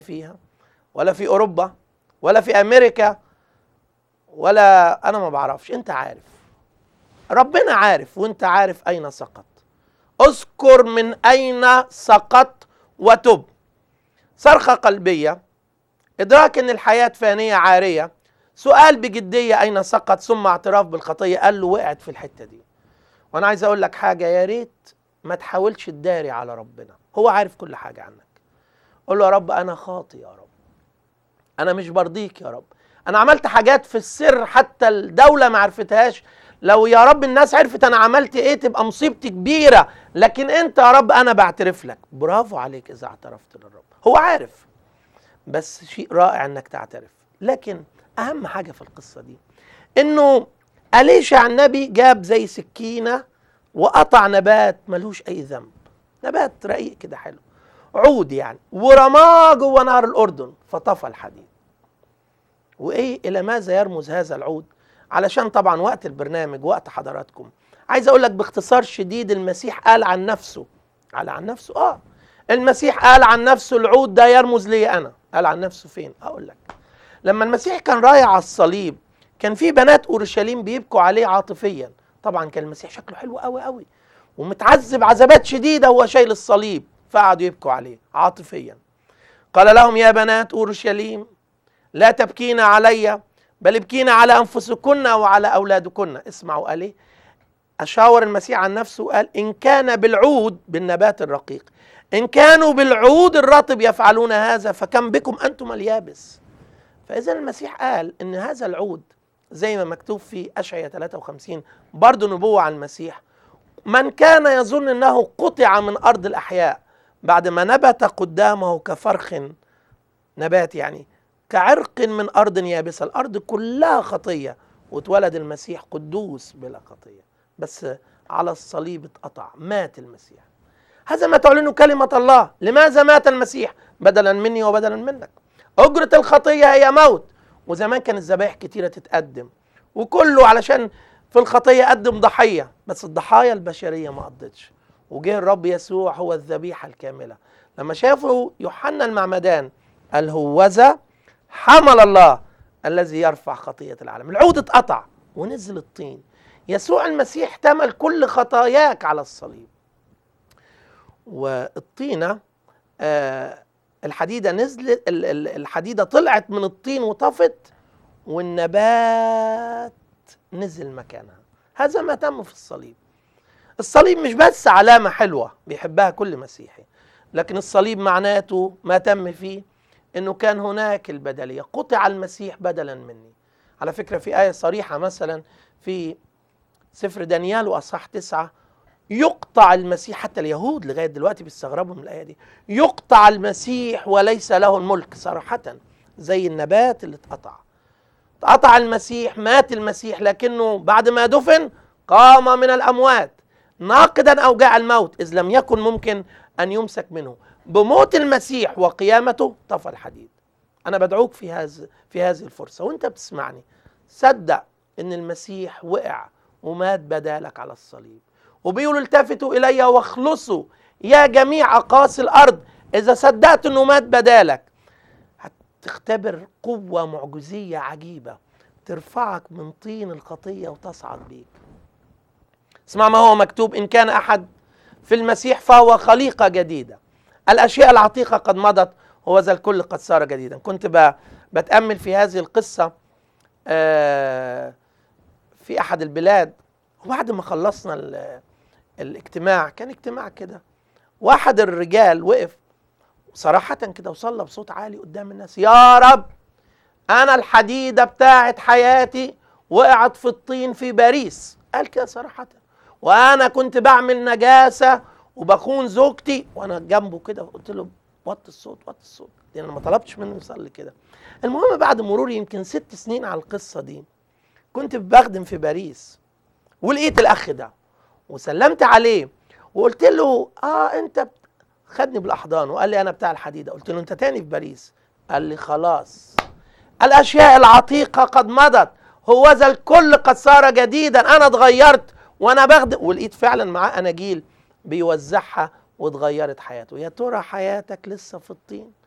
فيها ولا في اوروبا ولا في امريكا ولا انا ما بعرفش انت عارف ربنا عارف وانت عارف اين سقط اذكر من اين سقط وتب صرخه قلبيه ادراك ان الحياه فانيه عاريه سؤال بجديه اين سقط ثم اعتراف بالخطيه قال له وقعت في الحته دي وانا عايز اقول لك حاجه يا ريت ما تحاولش تداري على ربنا هو عارف كل حاجه عنك قول له يا رب انا خاطي يا رب انا مش برضيك يا رب انا عملت حاجات في السر حتى الدوله ما عرفتهاش لو يا رب الناس عرفت انا عملت ايه تبقى مصيبتي كبيره لكن انت يا رب انا بعترف لك برافو عليك اذا اعترفت للرب هو عارف بس شيء رائع انك تعترف لكن اهم حاجه في القصه دي انه أليشع النبي جاب زي سكينه وقطع نبات ملوش اي ذنب نبات رقيق كده حلو عود يعني ورماه جوه نهر الاردن فطفى الحديد وايه الى ماذا يرمز هذا العود علشان طبعا وقت البرنامج وقت حضراتكم عايز اقول لك باختصار شديد المسيح قال عن نفسه قال عن نفسه اه المسيح قال عن نفسه العود ده يرمز لي انا قال عن نفسه فين اقول لك لما المسيح كان رايح على الصليب كان في بنات اورشليم بيبكوا عليه عاطفيا طبعا كان المسيح شكله حلو قوي قوي ومتعذب عذابات شديده وهو شايل الصليب فقعدوا يبكوا عليه عاطفيا قال لهم يا بنات اورشليم لا تبكين علي بل ابكين على انفسكن وعلى اولادكن اسمعوا قال ايه اشاور المسيح عن نفسه قال ان كان بالعود بالنبات الرقيق ان كانوا بالعود الرطب يفعلون هذا فكم بكم انتم اليابس فاذا المسيح قال ان هذا العود زي ما مكتوب في اشعياء 53 برضه نبوه عن المسيح من كان يظن انه قطع من ارض الاحياء بعد ما نبت قدامه كفرخ نبات يعني كعرق من ارض يابسه الارض كلها خطيه واتولد المسيح قدوس بلا خطيه بس على الصليب اتقطع مات المسيح هذا ما تعلنه كلمه الله لماذا مات المسيح بدلا مني وبدلا منك اجره الخطيه هي موت وزمان كانت ذبائح كتيره تتقدم وكله علشان في الخطيه قدم ضحيه بس الضحايا البشريه ما قضتش وجه الرب يسوع هو الذبيحه الكامله لما شافوا يوحنا المعمدان قال هوذا حمل الله الذي يرفع خطيه العالم العود اتقطع ونزل الطين يسوع المسيح احتمل كل خطاياك على الصليب والطينه آه الحديده نزلت الحديده طلعت من الطين وطفت والنبات نزل مكانها هذا ما تم في الصليب الصليب مش بس علامه حلوه بيحبها كل مسيحي لكن الصليب معناته ما تم فيه انه كان هناك البدليه قطع المسيح بدلا مني على فكره في ايه صريحه مثلا في سفر دانيال واصحاح تسعه يقطع المسيح حتى اليهود لغايه دلوقتي بيستغربوا من الايه دي يقطع المسيح وليس له الملك صراحه زي النبات اللي اتقطع اتقطع المسيح مات المسيح لكنه بعد ما دفن قام من الاموات ناقدا اوجاع الموت اذ لم يكن ممكن ان يمسك منه بموت المسيح وقيامته طفى الحديد انا بدعوك في هذا في هذه الفرصه وانت بتسمعني صدق ان المسيح وقع ومات بدالك على الصليب وبيقولوا التفتوا الي واخلصوا يا جميع اقاصي الارض اذا صدقت انه مات بدالك هتختبر قوه معجزيه عجيبه ترفعك من طين الخطيه وتصعد بيك اسمع ما هو مكتوب ان كان احد في المسيح فهو خليقه جديده الاشياء العتيقه قد مضت هو ذا الكل قد صار جديدا كنت بتامل في هذه القصه في احد البلاد وبعد ما خلصنا الاجتماع كان اجتماع كده واحد الرجال وقف صراحة كده وصلى بصوت عالي قدام الناس يا رب أنا الحديدة بتاعت حياتي وقعت في الطين في باريس قال كده صراحة وأنا كنت بعمل نجاسة وبخون زوجتي وأنا جنبه كده قلت له وطي الصوت وطي الصوت لأن أنا ما طلبتش منه يصلي كده المهم بعد مرور يمكن ست سنين على القصة دي كنت بخدم في باريس ولقيت الأخ ده وسلمت عليه وقلت له اه انت خدني بالاحضان وقال لي انا بتاع الحديده قلت له انت تاني في باريس قال لي خلاص الاشياء العتيقه قد مضت هو ذا الكل قد صار جديدا انا اتغيرت وانا بخدم ولقيت فعلا معاه اناجيل بيوزعها واتغيرت حياته يا ترى حياتك لسه في الطين